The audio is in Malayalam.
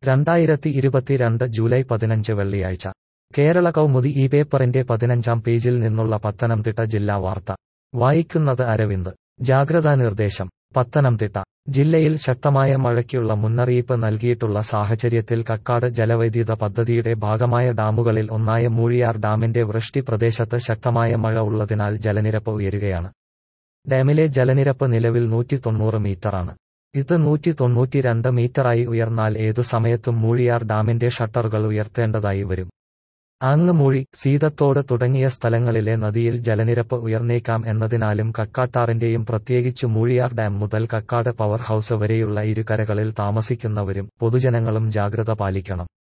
രണ്ടായിരത്തി ഇരുപത്തിരണ്ട് ജൂലൈ പതിനഞ്ച് വെള്ളിയാഴ്ച കേരള കൗമുദി ഈ പേപ്പറിന്റെ പതിനഞ്ചാം പേജിൽ നിന്നുള്ള പത്തനംതിട്ട ജില്ലാ വാർത്ത വായിക്കുന്നത് അരവിന്ദ് ജാഗ്രതാ നിർദ്ദേശം പത്തനംതിട്ട ജില്ലയിൽ ശക്തമായ മഴയ്ക്കുള്ള മുന്നറിയിപ്പ് നൽകിയിട്ടുള്ള സാഹചര്യത്തിൽ കക്കാട് ജലവൈദ്യുത പദ്ധതിയുടെ ഭാഗമായ ഡാമുകളിൽ ഒന്നായ മൂഴിയാർ ഡാമിന്റെ വൃഷ്ടി പ്രദേശത്ത് ശക്തമായ മഴ ഉള്ളതിനാൽ ജലനിരപ്പ് ഉയരുകയാണ് ഡാമിലെ ജലനിരപ്പ് നിലവിൽ നൂറ്റി തൊണ്ണൂറ് മീറ്ററാണ് ഇത് നൂറ്റി തൊണ്ണൂറ്റിരണ്ട് മീറ്ററായി ഉയർന്നാൽ ഏതു സമയത്തും മൂഴിയാർ ഡാമിന്റെ ഷട്ടറുകൾ ഉയർത്തേണ്ടതായി വരും അങ്ങ് മൂഴി സീതത്തോട് തുടങ്ങിയ സ്ഥലങ്ങളിലെ നദിയിൽ ജലനിരപ്പ് ഉയർന്നേക്കാം എന്നതിനാലും കക്കാട്ടാറിന്റെയും പ്രത്യേകിച്ചു മൂഴിയാർ ഡാം മുതൽ കക്കാട് പവർ ഹൌസ് വരെയുള്ള ഇരുകരകളിൽ താമസിക്കുന്നവരും പൊതുജനങ്ങളും ജാഗ്രത പാലിക്കണം